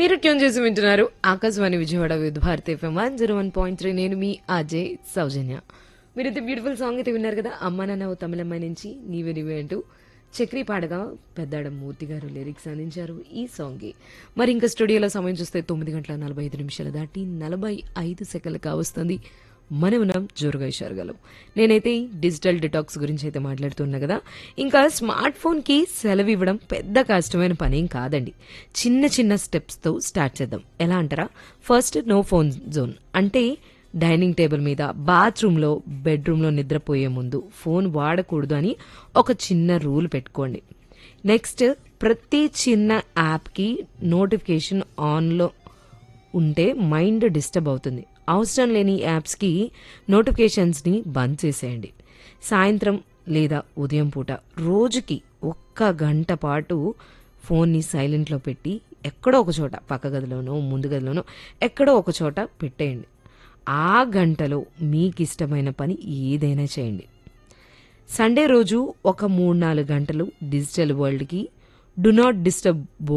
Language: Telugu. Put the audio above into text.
మీరు ట్యూన్ చేసి వింటున్నారు Akashvani Vijayawada with Bharati FM one zero one point three నేను మీ అజయ్ సౌజన్య మీరు అయితే బ్యూటిఫుల్ సాంగ్ అయితే విన్నారు కదా అమ్మ నాన్న ఓ తమిళమ్మాయి నుంచి నీవే నీవే అంటూ చక్రీ పాడగా పెద్దాడ మూర్తి గారు లిరిక్స్ అందించారు ఈ సాంగ్కి మరి ఇంకా స్టూడియోలో సమయం చూస్తే తొమ్మిది గంటల నలభై ఐదు నిమిషాలు దాటి నలభై ఐదు సెకండ్లు కావస్తుంది మనం ఉన్నాం జోరుగా ఇషారగలం నేనైతే ఈ డిజిటల్ డిటాక్స్ గురించి అయితే మాట్లాడుతున్నా కదా ఇంకా స్మార్ట్ ఫోన్కి సెలవు ఇవ్వడం పెద్ద కష్టమైన పనేం కాదండి చిన్న చిన్న స్టెప్స్తో స్టార్ట్ చేద్దాం ఎలా అంటారా ఫస్ట్ నో ఫోన్ జోన్ అంటే డైనింగ్ టేబుల్ మీద బాత్రూంలో బెడ్రూమ్లో నిద్రపోయే ముందు ఫోన్ వాడకూడదు అని ఒక చిన్న రూల్ పెట్టుకోండి నెక్స్ట్ ప్రతి చిన్న యాప్కి నోటిఫికేషన్ ఆన్లో ఉంటే మైండ్ డిస్టర్బ్ అవుతుంది అవసరం లేని యాప్స్కి నోటిఫికేషన్స్ని బంద్ చేసేయండి సాయంత్రం లేదా ఉదయం పూట రోజుకి ఒక్క గంట పాటు ఫోన్ని సైలెంట్లో పెట్టి ఎక్కడో ఒక చోట పక్క గదిలోనో ముందు గదిలోనో ఎక్కడో ఒక చోట పెట్టేయండి ఆ గంటలో మీకు ఇష్టమైన పని ఏదైనా చేయండి సండే రోజు ఒక మూడు నాలుగు గంటలు డిజిటల్ వరల్డ్కి డు నాట్ డిస్టర్బ్